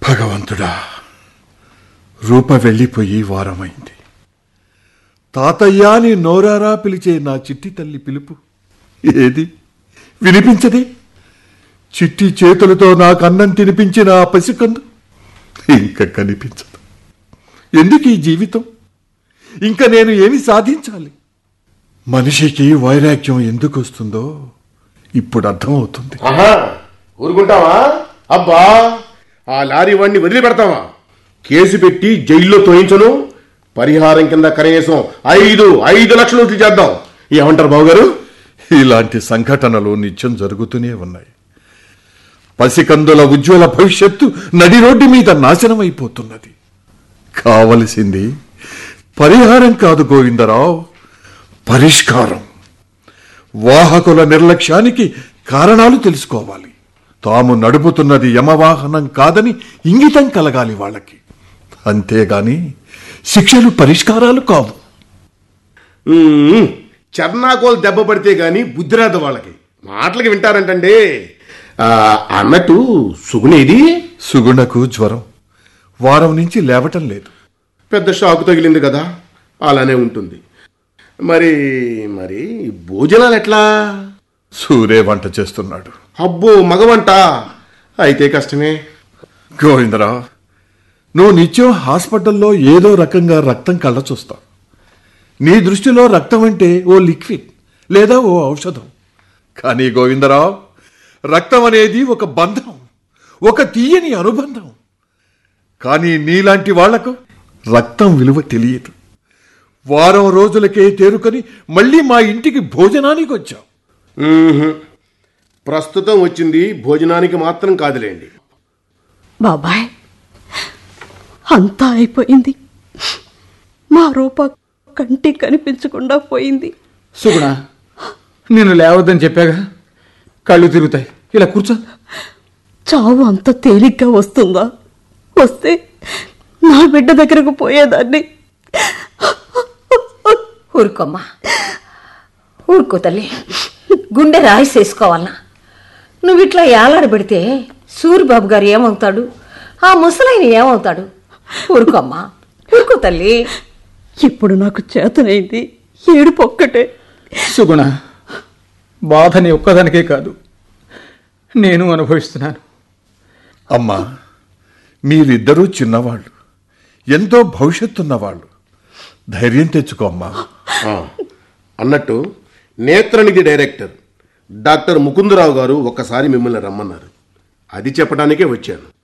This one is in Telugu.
భగవంతుడా రూప వెళ్ళిపోయి వారమైంది తాతయ్య అని నోరారా పిలిచే నా చిట్టి తల్లి పిలుపు ఏది వినిపించదే చిట్టి చేతులతో నాకు అన్నం తినిపించిన ఆ పసికందు ఇంకా కనిపించదు ఎందుకు ఈ జీవితం ఇంకా నేను ఏమి సాధించాలి మనిషికి వైరాగ్యం ఎందుకు వస్తుందో ఇప్పుడు అర్థమవుతుంది ఆహా ఊరుకుంటావా అబ్బా ఆ లారీ వాడిని వదిలిపెడతావా కేసు పెట్టి జైల్లో తోయించను పరిహారం కింద కనీసం ఐదు ఐదు లక్షలు వసూలు చేద్దాం ఏమంటారు బాబు గారు ఇలాంటి సంఘటనలు నిత్యం జరుగుతూనే ఉన్నాయి పసికందుల ఉజ్వల భవిష్యత్తు నడి రోడ్డు మీద నాశనం అయిపోతున్నది కావలసింది పరిహారం కాదు గోవిందరావు పరిష్కారం వాహకుల నిర్లక్ష్యానికి కారణాలు తెలుసుకోవాలి తాము నడుపుతున్నది యమవాహనం కాదని ఇంగితం కలగాలి వాళ్ళకి అంతేగాని శిక్షలు పరిష్కారాలు కావు ఉమ్, చర్నాకోలు దెబ్బ పడితే గాని బుద్ధి రాదు వాళ్ళకి మాటలకి వింటారంటండి ఆ, అన్నట్టు సుగునేది సుగుణకు జ్వరం వారం నుంచి లేవటం లేదు పెద్ద షాకు తగిలింది కదా అలానే ఉంటుంది మరి మరి భోజనాలు ఎట్లా సూరే వంట చేస్తున్నాడు అబ్బో మగవంట అయితే కష్టమే గోవిందరావు నువ్వు నిత్యం హాస్పిటల్లో ఏదో రకంగా రక్తం కళ్ళ చూస్తావు నీ దృష్టిలో రక్తం అంటే ఓ లిక్విడ్ లేదా ఓ ఔషధం కానీ గోవిందరావు రక్తం అనేది ఒక బంధం ఒక తీయని అనుబంధం కానీ నీలాంటి వాళ్లకు రక్తం విలువ తెలియదు వారం రోజులకే తేరుకొని మళ్ళీ మా ఇంటికి భోజనానికి వచ్చావు మ్మ్హ్మ్. ప్రస్తుతం వచ్చింది భోజనానికి మాత్రం కాదులేండి బాబాయ్ అంతా అయిపోయింది మా రూప కంటి కనిపించకుండా పోయింది సుగుణ నేను లేవద్దని చెప్పాగా కళ్ళు తిరుగుతాయి ఇలా కూర్చో చావు అంత తేలిగ్గా వస్తుందా వస్తే నా బిడ్డ దగ్గరకు పోయేదాన్ని ఊరుకోమ్మా ఊరుకో తల్లి గుండె రాయిసేసుకోవాలనా నువ్వు ఇట్లా ఏలాడబెడితే సూరిబాబు గారు ఏమవుతాడు ఆ ముసలాయన ఏమవుతాడు ఊరుకోమ్మా ఊరుకో తల్లి ఇప్పుడు నాకు చేతనైంది ఏడుపు ఒక్కటే సుగుణ బాధ నీ ఒక్కదానికే కాదు నేను అనుభవిస్తున్నాను అమ్మా మీరిద్దరూ చిన్నవాళ్ళు ఎంతో భవిష్యత్తున్నవాళ్ళు ధైర్యం తెచ్చుకో అమ్మా ఆ, అన్నట్టు నేత్రనిధి డైరెక్టర్ డాక్టర్ ముకుందరావు గారు ఒక్కసారి మిమ్మల్ని రమ్మన్నారు అది చెప్పడానికే వచ్చాను